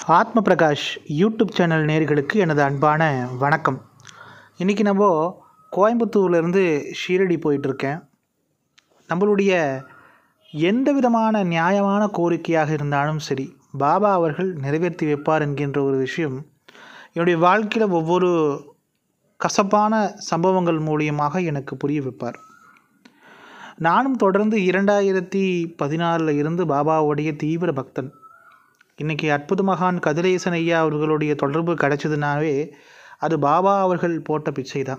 ஆத்ம Prakash YouTube channel நேர்களுக்கு எனது அன்பான வணக்கம் இன்றைக்கி நம்ம கோயம்புத்தூர்லேருந்து ஷீரடி போயிட்டுருக்கேன் நம்மளுடைய எந்த விதமான நியாயமான கோரிக்கையாக இருந்தாலும் சரி பாபா அவர்கள் நிறைவேற்றி வைப்பார் என்கின்ற ஒரு விஷயம் என்னுடைய வாழ்க்கையில் ஒவ்வொரு கசப்பான சம்பவங்கள் மூலியமாக எனக்கு புரிய வைப்பார் நானும் தொடர்ந்து இரண்டாயிரத்தி பதினாறில் இருந்து பாபாவுடைய தீவிர பக்தன் இன்றைக்கி அற்புத மகான் கதிரேசன் ஐயா அவர்களுடைய தொடர்பு கிடைச்சதுனாவே அது பாபா அவர்கள் போட்ட பிச்சை தான்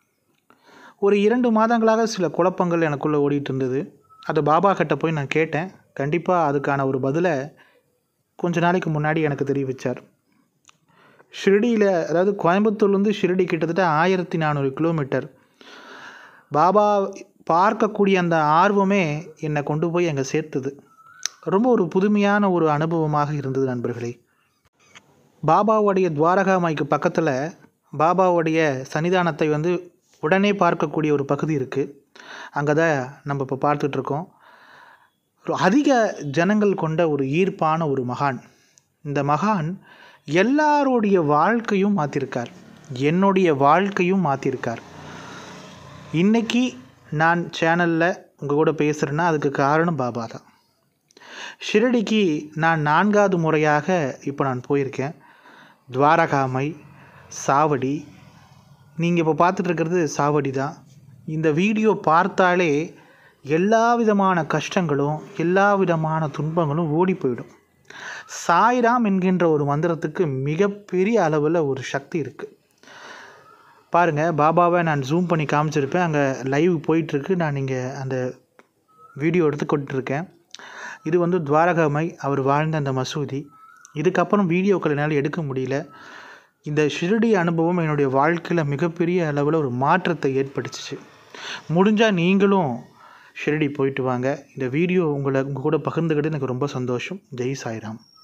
ஒரு இரண்டு மாதங்களாக சில குழப்பங்கள் எனக்குள்ளே ஓடிட்டு இருந்தது அது பாபா கிட்ட போய் நான் கேட்டேன் கண்டிப்பாக அதுக்கான ஒரு பதிலை கொஞ்ச நாளைக்கு முன்னாடி எனக்கு தெரிவித்தார் ஷிரடியில் அதாவது கோயம்புத்தூர்லேருந்து ஷிரடி கிட்டத்தட்ட ஆயிரத்தி நானூறு கிலோமீட்டர் பாபா பார்க்கக்கூடிய அந்த ஆர்வமே என்னை கொண்டு போய் அங்கே சேர்த்துது ரொம்ப ஒரு புதுமையான ஒரு அனுபவமாக இருந்தது நண்பர்களே பாபாவுடைய துவாரகாமாய்க்கு பக்கத்தில் பாபாவுடைய சன்னிதானத்தை வந்து உடனே பார்க்கக்கூடிய ஒரு பகுதி இருக்குது அங்கே தான் நம்ம இப்போ பார்த்துட்ருக்கோம் ஒரு அதிக ஜனங்கள் கொண்ட ஒரு ஈர்ப்பான ஒரு மகான் இந்த மகான் எல்லாருடைய வாழ்க்கையும் மாற்றிருக்கார் என்னுடைய வாழ்க்கையும் மாற்றிருக்கார் இன்றைக்கி நான் சேனலில் உங்கள் கூட பேசுகிறேன்னா அதுக்கு காரணம் பாபா தான் ஷிரடிக்கு நான் நான்காவது முறையாக இப்போ நான் போயிருக்கேன் துவாரகாமை சாவடி நீங்கள் இப்போ பார்த்துட்டு இருக்கிறது சாவடி தான் இந்த வீடியோ பார்த்தாலே எல்லா விதமான கஷ்டங்களும் எல்லா விதமான துன்பங்களும் ஓடி போயிடும் சாய்ராம் என்கின்ற ஒரு மந்திரத்துக்கு மிகப்பெரிய அளவில் ஒரு சக்தி இருக்குது பாருங்கள் பாபாவை நான் ஜூம் பண்ணி காமிச்சிருப்பேன் அங்கே லைவ் போயிட்டுருக்கு நான் இங்கே அந்த வீடியோ எடுத்து கொண்டுருக்கேன் இது வந்து துவாரகாமை அவர் வாழ்ந்த அந்த மசூதி இதுக்கப்புறம் வீடியோக்கள் என்னால் எடுக்க முடியல இந்த ஷிரடி அனுபவம் என்னுடைய வாழ்க்கையில் மிகப்பெரிய அளவில் ஒரு மாற்றத்தை ஏற்படுத்துச்சு முடிஞ்சால் நீங்களும் ஷிரடி போயிட்டு வாங்க இந்த வீடியோ உங்களை உங்கள் கூட பகிர்ந்துக்கிட்டு எனக்கு ரொம்ப சந்தோஷம் ஜெய் சாய்ராம்